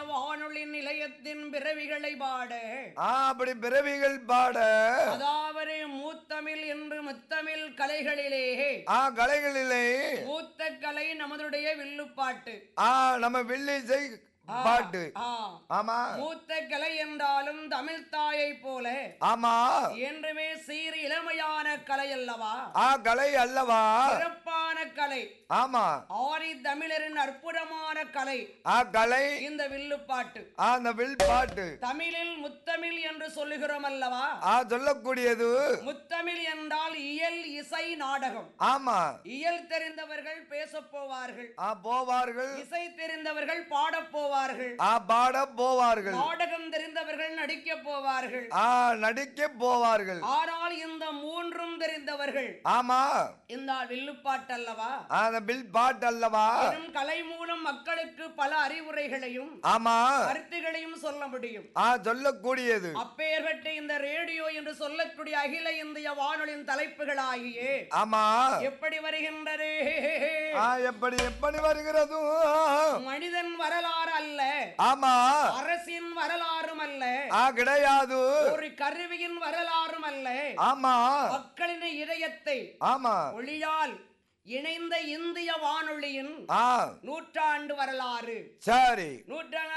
வானொலி நிலையத்தின் பிறவிகளை பாட ஆ அப்படி பிறவிகள் பாட அதாவது மூத்தமிழ் என்று முத்தமிழ் கலைகளிலே ஆ கலைகளிலே மூத்த கலை நமதுடைய வில்லுப்பாட்டு ஆ நம்ம வில்லிசை பாட்டு ஆ ஆமா மூத்த கலை என்றாலும் தமிழ் தாயை போல ஆமா என்றுமே சீர் இளமையான கலை அல்லவா ஆ கலை அல்லவா சிறப்பான கலை ஆமா ஆரி தமிழரின் அற்புதமான கலை ஆ கலை இந்த வில்லுப்பாட்டு ஆ அந்த வில் பாட்டு தமிழில் முத்தமிழ் என்று சொல்லுகிறோம் அல்லவா ஆ சொல்லக்கூடியது முத்தமிழ் என்றால் இயல் இசை நாடகம் ஆமா இயல் தெரிந்தவர்கள் பேசப் போவார்கள் ஆ போவார்கள் இசை தெரிந்தவர்கள் பாடப் போவார்கள் ஆ பாட போவார்கள் நாடகம் தெரிந்தவர்கள் நடிக்கப் போவார்கள் ஆ நடிக்க போவார்கள் ஆனால் இந்த மூன்றும் தெரிந்தவர்கள் ஆமா இந்த வில்லுப்பாட்டு அல்லவா ஆ, அந்த வில் பாட்டு அல்லவா வெறும் கலை மூலம் மக்களுக்கு பல அறிவுரைகளையும் ஆமா கருத்துகளையும் சொல்ல முடியும் ஆ சொல்லக்கூடியது அப்பேற்பட்ட இந்த ரேடியோ என்று சொல்லக்கூடிய அகில இந்திய வானொலியின் தலைப்புகளாகிய ஆமா எப்படி வருகின்றது ஆ எப்படி எப்படி வருகிறது மனிதன் வரலாறு அல்ல ஆமா அரசின் வரலாறும் அல்ல ஆ கிடையாது ஒரு கருவியின் வரலாறும் அல்ல ஆமா மக்களின் இதயத்தை ஆமா ஒளியால் இணைந்த இந்திய வானொலியின் ஆ நூற்றாண்டு வரலாறு சரி நூற்றாண்டு